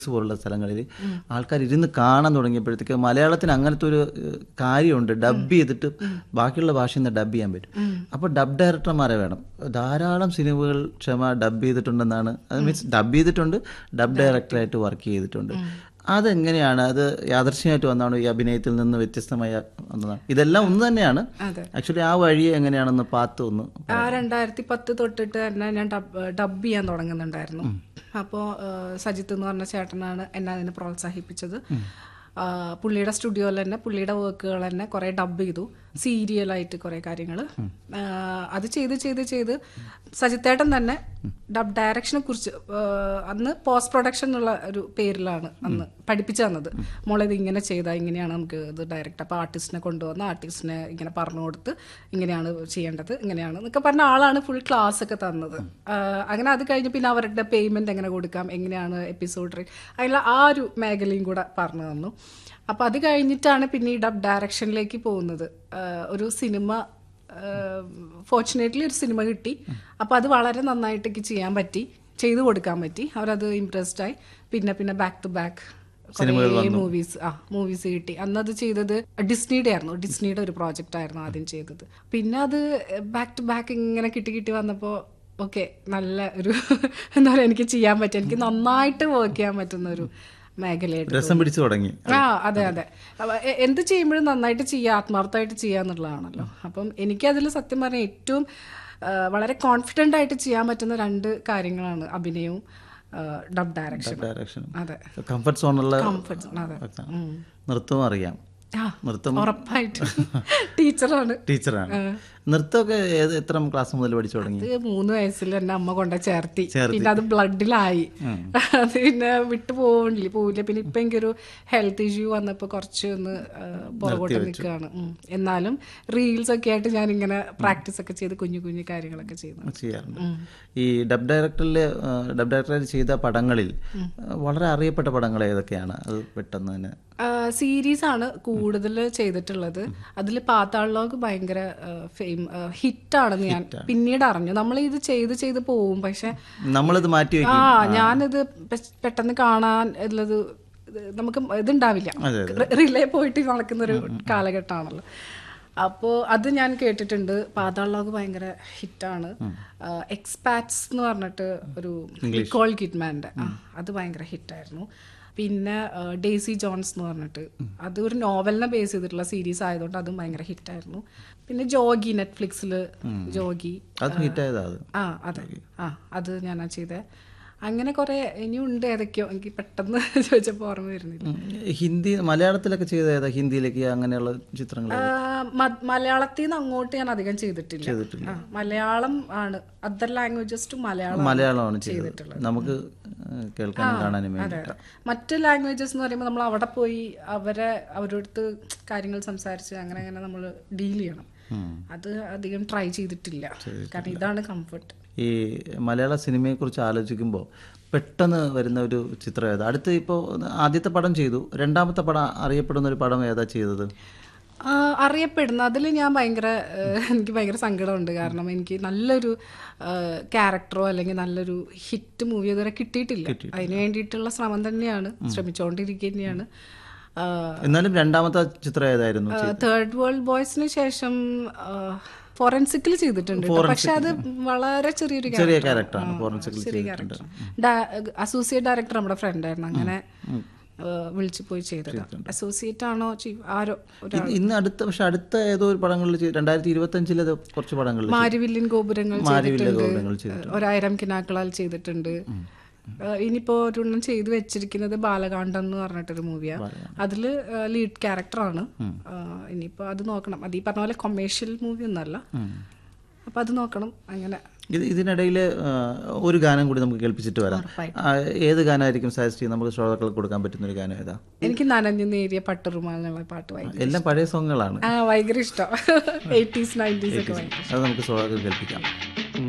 പോലുള്ള സ്ഥലങ്ങളിൽ ആൾക്കാർ ഇരുന്ന് കാണാൻ തുടങ്ങിയപ്പോഴത്തേക്ക് മലയാളത്തിന് അങ്ങനത്തെ ഒരു ഏഹ്, കാര്യമുണ്ട് ഡബ് ചെയ്തിട്ട് ബാക്കിയുള്ള ഭാഷയിൽ നിന്ന് ഡബ് ചെയ്യാൻ പറ്റും അപ്പോൾ ഡബ് ഡയറക്ടർമാരെ വേണം ധാരാളം സിനിമകൾ ക്ഷമ ഡബ് ചെയ്തിട്ടുണ്ടെന്നാണ് അത് മീൻസ് ഡബ് ചെയ്തിട്ടുണ്ട് ഡബ് ഡയറക്ടറായിട്ട് വർക്ക് ചെയ്തിട്ടുണ്ട് അതെങ്ങനെയാണ് അത് യാദർശ്യമായിട്ട് വന്നാണോ ഈ അഭിനയത്തിൽ നിന്ന് വ്യത്യസ്തമായ വന്നതാണ് ഇതെല്ലാം ഒന്ന് തന്നെയാണ് അതെ ആക്ച്വലി ആ വഴി എങ്ങനെയാണെന്ന് പാത്ത് ഒന്ന് ആ രണ്ടായിരത്തി പത്ത് തൊട്ടിട്ട് തന്നെ ഞാൻ ഡബ് ഡബ് ചെയ്യാൻ തുടങ്ങുന്നുണ്ടായിരുന്നു അപ്പോൾ സജിത്ത് എന്ന് പറഞ്ഞ ചേട്ടനാണ് എന്നെ അതിന് പ്രോത്സാഹിപ്പിച്ചത് ആ, പുള്ളിയുടെ സ്റ്റുഡിയോയിൽ തന്നെ പുള്ളിയുടെ വർക്കുകൾ തന്നെ കുറേ ഡബ് ചെയ്തു സീരിയലായിട്ട് കുറേ കാര്യങ്ങൾ അത് ചെയ്ത് ചെയ്ത് ചെയ്ത് സജിത്തേട്ടൻ തന്നെ ഡബ് ഡയറക്ഷനെ കുറിച്ച് ആ, അന്ന് പോസ്റ്റ് പ്രൊഡക്ഷൻ എന്നുള്ള ഒരു പേരിലാണ് അന്ന് പഠിപ്പിച്ചു തന്നത് മോളെ ഇത് ഇങ്ങനെ ചെയ്താൽ ഇങ്ങനെയാണ് നമുക്ക് ഇത് ഡയറക്റ്റ് അപ്പോൾ ആർട്ടിസ്റ്റിനെ കൊണ്ടുവന്ന് ആർട്ടിസ്റ്റിനെ ഇങ്ങനെ പറഞ്ഞു കൊടുത്ത് ഇങ്ങനെയാണ് ചെയ്യേണ്ടത് ഇങ്ങനെയാണ് എന്നൊക്കെ പറഞ്ഞ ആളാണ് ഫുൾ ക്ലാസ് ഒക്കെ തന്നത് ആ, അങ്ങനെ അത് കഴിഞ്ഞ് പിന്നെ അവരുടെ പേയ്മെന്റ് എങ്ങനെ കൊടുക്കാം എങ്ങനെയാണ് എപ്പിസോഡ് റേറ്റ് അതിലുള്ള ആ ഒരു മേഖലയും കൂടെ പറഞ്ഞു തന്നു അപ്പോൾ അത് കഴിഞ്ഞിട്ടാണ് പിന്നെ ഈ ഡബ് ഡയറക്ഷനിലേക്ക് പോകുന്നത് ആ, ഒരു സിനിമ ഫോർച്ചുനേറ്റ്ലി ഒരു സിനിമ കിട്ടി അപ്പോൾ അത് വളരെ നന്നായിട്ട് എനിക്ക് ചെയ്യാൻ പറ്റി ചെയ്തു കൊടുക്കാൻ പറ്റി അവരത് ഇംപ്രസ്ഡ് ആയി പിന്നെ പിന്നെ ബാക്ക് ടു ബാക്ക് മൂവീസ് ആ മൂവീസ് കിട്ടി അന്ന് അത് ചെയ്തത് ഡിസ്നിയുടെ ആയിരുന്നു ഡിസ്നിയുടെ ഒരു പ്രോജക്റ്റ് ആയിരുന്നു ആദ്യം ചെയ്തത് പിന്നെ അത് ബാക്ക് ടു ബാക്ക് ഇങ്ങനെ കിട്ടി കിട്ടി വന്നപ്പോൾ ഓക്കെ നല്ല ഒരു എന്താ പറയുക എനിക്ക് ചെയ്യാൻ പറ്റും എനിക്ക് നന്നായിട്ട് വർക്ക് ചെയ്യാൻ പറ്റുന്ന ഒരു മേഖലയായിട്ട് രസം പിടിച്ചു തുടങ്ങി ആ അതെ അതെ അപ്പൊ എ- എന്ത് ചെയ്യുമ്പോഴും നന്നായിട്ട് ചെയ്യുക ആത്മാർത്ഥമായിട്ട് ചെയ്യുക എന്നുള്ളതാണല്ലോ അപ്പം എനിക്കതിൽ സത്യം പറഞ്ഞാൽ ഏറ്റവും ആ, വളരെ കോൺഫിഡൻ്റ് ആയിട്ട് ചെയ്യാൻ പറ്റുന്ന രണ്ട് കാര്യങ്ങളാണ് അഭിനയവും ഡബ് ഡയറക്ഷൻ ഡയറക്ഷൻ അതെ കംഫർട്ട് സോണുള്ള കംഫർട്ട് അതെ ഉം. നൃത്തവും അറിയാം ആ നൃത്തം ഉറപ്പായിട്ടും ടീച്ചറാണ് ടീച്ചറാണ് നൃത്തമൊക്കെ ഏത് എത്ര ക്ലാസ് മുതൽ പഠിച്ചു തുടങ്ങി അത് മൂന്ന് വയസ്സിൽ എന്നെ അമ്മ കൊണ്ട ചേർത്തി പിന്നെ അത് ബ്ലഡിലായി അത് പിന്നെ വിട്ടു പോവില്ല പോവില്ല പിന്നെ ഇപ്പൊ എനിക്കൊരു ഹെൽത്ത് ഇഷ്യൂ വന്നപ്പോ കുറച്ച് ഒന്ന് ആ, പുറകോട്ട് നിൽക്കുകയാണ് എന്നാലും റീൽസ് ഒക്കെ ആയിട്ട് ഞാൻ ഇങ്ങനെ പ്രാക്ടീസ് ഒക്കെ ചെയ്ത് കുഞ്ഞു കുഞ്ഞു കാര്യങ്ങളൊക്കെ ചെയ്യുന്നു ചെയ്യാറുണ്ട് ഈ ഡബ് ഡയറക്ടറിൽ ഡബ് ഡയറക്ടർ ചെയ്ത പടങ്ങളിൽ വളരെ അറിയപ്പെട്ട പടങ്ങൾ ഏതൊക്കെയാണ് അത് പെട്ടെന്ന് തന്നെ സീരീസ് ആണ് കൂടുതൽ ചെയ്തിട്ടുള്ളത് അതിൽ പാത്താളിലോക്ക് ഭയങ്കര ഫെയിം ഹിറ്റാണെന്ന് ഞാൻ പിന്നീട് അറിഞ്ഞു നമ്മൾ ഇത് ചെയ്ത് ചെയ്ത് പോവും പക്ഷെ നമ്മളിത് മാറ്റി ആ വെക്കും ഞാനിത് പെ- പെട്ടെന്ന് കാണാൻ ഉള്ളത് ഇത് നമുക്ക് ഇതുണ്ടാവില്ല അതെ, റിലേ പോയിട്ട് നടക്കുന്ന ഒരു കാലഘട്ടമാണല്ലോ അപ്പോൾ അത് ഞാൻ കേട്ടിട്ടുണ്ട് പാതാളോഗ് ഭയങ്കര ഹിറ്റാണ് എക്സ്പാറ്റ്സ് എന്ന് പറഞ്ഞിട്ട് ഒരു നിക്കോൾ കിഡ്മാൻ്റെ അത് ഭയങ്കര ഹിറ്റായിരുന്നു പിന്നെ ആ, ഡേസി ജോൺസ് എന്ന് പറഞ്ഞിട്ട് അത് ഒരു നോവലിനെ ബേസ് ചെയ്തിട്ടുള്ള സീരീസ് ആയതുകൊണ്ട് അതും ഭയങ്കര ഹിറ്റായിരുന്നു പിന്നെ ജോഗി നെറ്റ്ഫ്ലിക്സിൽ ജോഗി അത് ഹിറ്റായതാ അത് ആ അതെ ആ അത് ഞാനാ ചെയ്തേ അങ്ങനെ കുറെ ഇനിയും ഉണ്ട് ഏതൊക്കെയോ എനിക്ക് പെട്ടെന്ന് ചോദിച്ചപ്പോൾ ഓർമ്മ വരുന്നില്ല ഉം. ഹിന്ദി മലയാളത്തിലൊക്കെ ചെയ്ത ഏതാ ഹിന്ദിയിലേക്ക് അങ്ങനെയുള്ള ചിത്രങ്ങൾ ആ, മ- മലയാളത്തിൽ നിന്ന് അങ്ങോട്ട് ഞാൻ അധികം ചെയ്തിട്ടില്ല ആ, മലയാളം ആണ് അതർ ലാംഗ്വേജസ് ടു മലയാളം മലയാളമാണ് ചെയ്തത് നമുക്ക് ഏഹ്, കേൾക്കാനും കാണാനും അതെ വേണ്ടി അതെ മറ്റ് ലാംഗ്വേജസ് എന്ന് പറയുമ്പോൾ നമ്മൾ അവിടെ പോയി അവരെ അവരുടെ അടുത്ത് കാര്യങ്ങൾ സംസാരിച്ച് അങ്ങനെ അങ്ങനെ നമ്മൾ ഡീൽ ചെയ്യണം അത് അധികം ട്രൈ ചെയ്തിട്ടില്ല കാരണം ഇതാണ് കംഫർട്ട് ഈ മലയാള സിനിമയെക്കുറിച്ച് ആലോചിക്കുമ്പോൾ പെട്ടെന്ന് വരുന്ന ഒരു ചിത്രം ഏതാ അടുത്ത് ഇപ്പോൾ ആദ്യത്തെ പടം ചെയ്തു രണ്ടാമത്തെ പടം അറിയപ്പെടുന്ന ഒരു പടം ഏതാ ചെയ്തത് ആ, അറിയപ്പെടുന്ന അതിൽ ഞാൻ ഭയങ്കര ഏഹ്, എനിക്ക് ഭയങ്കര സങ്കടമുണ്ട് കാരണം എനിക്ക് നല്ലൊരു ക്യാരക്ടറോ അല്ലെങ്കിൽ നല്ലൊരു ഹിറ്റ് മൂവി ഇതുവരെ കിട്ടിയിട്ടില്ല അതിന് വേണ്ടിയിട്ടുള്ള ശ്രമം തന്നെയാണ് ശ്രമിച്ചുകൊണ്ടിരിക്കുക തന്നെയാണ് എന്നാലും രണ്ടാമത്തെ ചിത്രം ഏതായിരുന്നു തേർഡ് വേൾഡ് ബോയ്സിന് ശേഷം ഫോറൻസിക്കിൽ ചെയ്തിട്ടുണ്ട് ട്ടോ. പക്ഷെ അത് വളരെ ചെറിയൊരു ചെറിയ character ആണ്. ക്യാരക്ടറാണ് ആ, ഫോറൻസിക്കൽ ചെറിയ ചെയ്തിട്ടുണ്ട് ക്യാരക്ടർ അസോസിയേറ്റ് ഡയറക്ടർ നമ്മുടെ ഫ്രണ്ട് ആയിരുന്നു അങ്ങനെ വിളിച്ചു പോയി ചെയ്തത് അസോസിയേറ്റ് ആണോ ചീഫ് ആരോ ഒരു ഇത് ഇന്ന് അടുത്ത പക്ഷെ അടുത്ത ഏതോ ഒരു പടങ്ങളിൽ ചെയ്ത് രണ്ടായിരത്തി ഇരുപത്തി അഞ്ചിലത് കുറച്ച് പടങ്ങളിൽ മാരിവില്ലിൻ ഗോപുരങ്ങൾ മാരിവില്ല ഗോപുരങ്ങൾ ചെയ്തിട്ടുണ്ട് ഒരായിരം കിനാക്കളാൽ ചെയ്തിട്ടുണ്ട് ഏഹ് ഇനിയിപ്പോ ഒരെണ്ണം ചെയ്തു വെച്ചിരിക്കുന്നത് ബാലകാണ്ഡം എന്ന് പറഞ്ഞിട്ടൊരു മൂവിയാണ് അതില് ലീഡ് ക്യാരക്ടറാണ് ഇനിയിപ്പോ അത് നോക്കണം അത് ഈ പറഞ്ഞ പോലെ കൊമേഴ്ഷ്യൽ മൂവി ഒന്നല്ല അപ്പൊ അത് നോക്കണം അങ്ങനെ ഇത് ഇതിനിടയിൽ ഒരു ഗാനം കൂടി നമുക്ക് കേൾപ്പിച്ചിട്ട് വരാം ആ, ഏത് ഗാനമായിരിക്കും സജസ്റ്റ് ചെയ്ത് നമുക്ക് ശ്രോതാക്കൾക്ക് കൊടുക്കാൻ പറ്റുന്ന ഒരു ഗാനം ഏതാ എനിക്ക് നനഞ്ഞു നേരിയ പട്ടുറുമാൽ എന്നുള്ള പാട്ട് ഭയങ്കര എല്ലാം പഴയ സോങ്ങുകളാണ് ആ ഭയങ്കര ഇഷ്ടം എയ്റ്റീസ് നയൻറ്റീസ് ഒക്കെ ഭയങ്കര അത് നമുക്ക് ശ്രോതാക്കൾക്ക് കേൾപ്പിക്കാം